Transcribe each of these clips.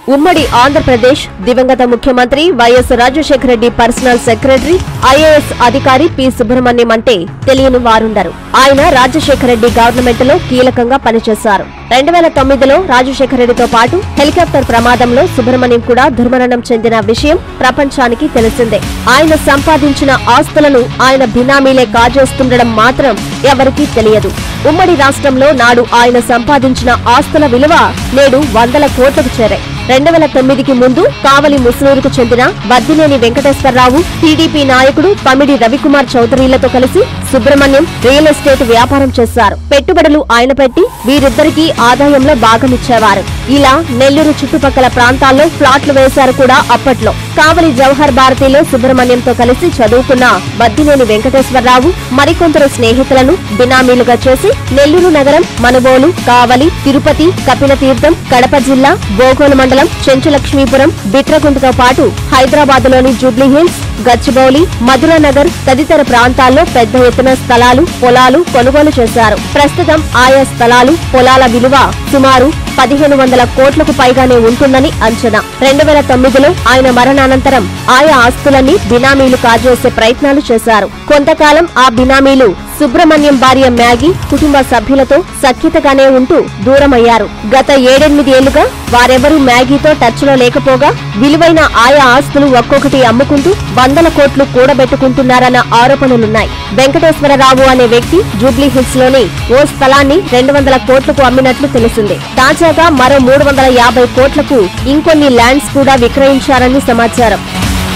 ఉమ్మడి ఆంధ్రప్రదేశ్ దివంగత ముఖ్యమంత్రి YS Rajasekhara Reddy personal secretary IAS అధికారి పి సుబ్రహ్మణ్యం అంటే తెలియని వారుండరు ఆయన రాజశేఖర రెడ్డి గవర్నమెంట్ లో కీలకంగా పనిచేశారు రెండు వేల తొమ్మిదిలో రాజశేఖర రెడ్డితో పాటు హెలికాప్టర్ ప్రమాదంలో సుబ్రహ్మణ్యం కూడా దుర్మరణం చెందిన విషయం ప్రపంచానికి తెలిసిందే ఆయన సంపాదించిన ఆస్తులను ఆయన బినామీలే కాజేస్తుండడం మాత్రం ఎవరికీ తెలియదు ఉమ్మడి రాష్ట్రంలో నాడు ఆయన సంపాదించిన ఆస్తుల విలువ నేడు వందల కోట్లకు చేరాయి రెండు వేల తొమ్మిదికి ముందు కావలి ముస్నూరుకు చెందిన బద్దినేని వెంకటేశ్వరరావు టీడీపీ నాయకుడు పమిడి రవికుమార్ చౌదరిలతో కలిసి సుబ్రహ్మణ్యం రియల్ ఎస్టేట్ వ్యాపారం చేశారు పెట్టుబడులు ఆయన పెట్టి వీరిద్దరికీ ఆదాయంలో భాగమిచ్చేవారు ఇలా నెల్లూరు చుట్టుపక్కల ప్రాంతాల్లో ఫ్లాట్లు వేశారు కూడా అప్పట్లో కావలి జవహర్ భారతిలో సుబ్రహ్మణ్యంతో కలిసి చదువుకున్న బద్దినేని వెంకటేశ్వరరావు మరికొందరు స్నేహితులను బినామీలుగా చేసి నెల్లూరు నగరం మనుబోలు కావలి తిరుపతి కపిలతీర్థం కడప జిల్లా బోగోలు మండలం చెంచులక్ష్మీపురం బిట్రకుంటతో పాటు హైదరాబాద్ లోని జూబ్లీ హిల్స్ గచ్చిబౌలి మధురానగర్ తదితర ప్రాంతాల్లో పెద్ద ఎత్తున స్థలాలు పొలాలు కొనుగోలు చేశారు ప్రస్తుతం ఆయా స్థలాలు పొలాల విలువ సుమారు పదిహేను వందల కోట్లకు పైగానే ఉంటుందని అంచనా రెండు వేల తొమ్మిదిలో ఆయన మరణానంతరం ఆయా ఆస్తులన్నీ బినామీలు కాజేసే ప్రయత్నాలు చేశారు కొంతకాలం ఆ బినామీలు సుబ్రహ్మణ్యం భార్య మ్యాగీ కుటుంబ సభ్యులతో సఖ్యతగానే ఉంటూ దూరమయ్యారు గత ఏడెనిమిది ఏళ్లుగా వారెవరూ మ్యాగీతో టచ్ లో లేకపోగా విలువైన ఆయా ఆస్తులు ఒక్కొక్కటి అమ్ముకుంటూ వందల కోట్లు కూడబెట్టుకుంటున్నారన్న ఆరోపణలున్నాయి వెంకటేశ్వరరావు అనే వ్యక్తి జూబ్లీ హిల్స్ లోని ఓ స్థలాన్ని రెండు వందల కోట్లకు అమ్మినట్లు తెలిసింది తాజాగా మరో మూడు వందల యాభై కోట్లకు ఇంకొన్ని ల్యాండ్స్ కూడా విక్రయించారని సమాచారం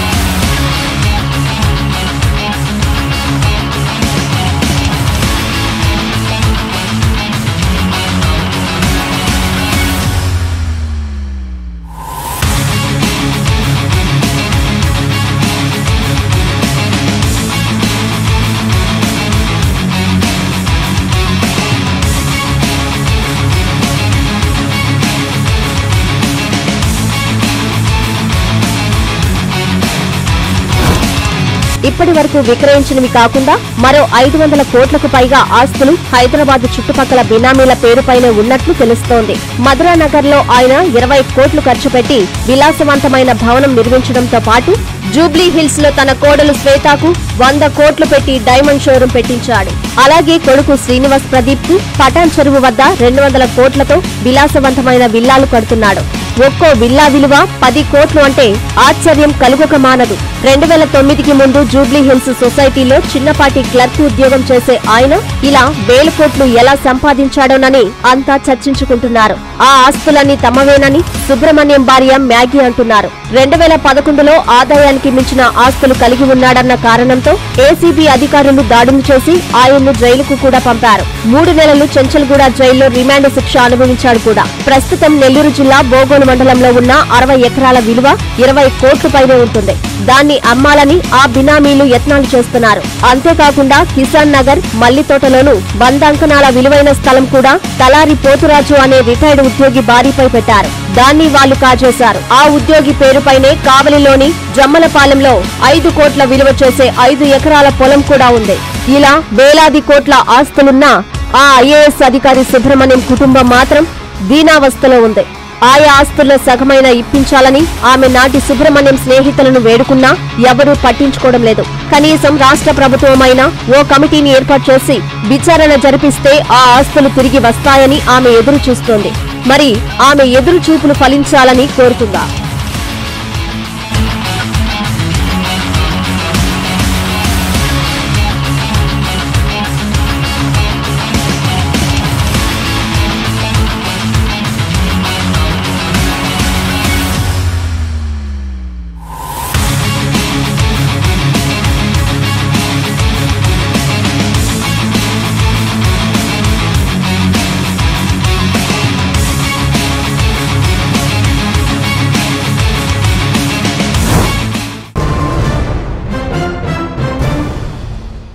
ఇప్పటి వరకు విక్రయించినవి కాకుండా మరో ఐదు వందల కోట్లకు పైగా ఆస్తులు హైదరాబాద్ చుట్టుపక్కల బినామీల పేరుపైనే ఉన్నట్లు తెలుస్తోంది మధురా నగర్ లో ఆయన ఇరవై కోట్లు ఖర్చు పెట్టి విలాసవంతమైన భవనం నిర్మించడంతో పాటు జూబ్లీ హిల్స్ లో తన కోడలు శ్వేతాకు వంద కోట్లు పెట్టి డైమండ్ షోరూం పెట్టించాడు అలాగే కొడుకు శ్రీనివాస్ ప్రదీప్ కు పటాన్ చెరువు వద్ద రెండు వందల కోట్లతో విలాసవంతమైన విల్లాలు కడుతున్నాడు ఒక్కో విల్లా విలువ పది కోట్లు అంటే ఆశ్చర్యం కలుగక మానదు రెండు వేల తొమ్మిదికి ముందు జూబ్లీ హిల్స్ సొసైటీలో చిన్నపాటి క్లర్క్ ఉద్యోగం చేసే ఆయన ఇలా వేల కోట్లు ఎలా సంపాదించాడోనని అంతా చర్చించుకుంటున్నారు ఆ ఆస్తులన్నీ తమవేనని సుబ్రహ్మణ్యం భార్య మ్యాగీ అంటున్నారు రెండు వేల పదకొండులో ఆదాయానికి మించిన ఆస్తులు కలిగి ఉన్నాడన్న కారణంతో ఏసీబీ అధికారులు దాడులు చేసి ఆయన్ను జైలుకు కూడా పంపారు మూడు నెలలు చెంచల్గూడ జైల్లో రిమాండ్ శిక్ష అనుభవించాడు కూడా ప్రస్తుతం నెల్లూరు జిల్లా బోగోలు మండలంలో ఉన్న అరవై ఎకరాల విలువ ఇరవై కోట్ల పైనే ఉంటుంది దాన్ని అమ్మాలని ఆ బినామీలు యత్నాలు చేస్తున్నారు అంతేకాకుండా కిసాన్ నగర్ మల్లితోటలోను వంద అంకణాల విలువైన స్థలం కూడా తలారి పోతురాజు అనే రిటైర్డ్ ఉద్యోగి భారీపై పెట్టారు దాన్ని వాళ్ళు కాజేశారు ఆ ఉద్యోగి పేరుపైనే కావలిలోని జమ్మలపాలెంలో ఐదు కోట్ల విలువ చేసే ఐదు ఎకరాల పొలం కూడా ఉంది ఇలా వేలాది కోట్ల ఆస్తులున్నా ఆ ఐఏఎస్ అధికారి సుబ్రహ్మణ్యం కుటుంబం మాత్రం దీనావస్థలో ఉంది ఆయా ఆస్తుల్లో సగమైన ఇప్పించాలని ఆమె నాటి సుబ్రహ్మణ్యం స్నేహితులను వేడుకున్నా ఎవరూ పట్టించుకోవడం లేదు కనీసం రాష్ట్ర ప్రభుత్వమైన ఓ కమిటీని ఏర్పాటు చేసి విచారణ జరిపిస్తే ఆ ఆస్తులు తిరిగి వస్తాయని ఆమె ఎదురు చూస్తోంది మరి ఆమె ఎదురు చూపులు ఫలించాలని కోరుతుందా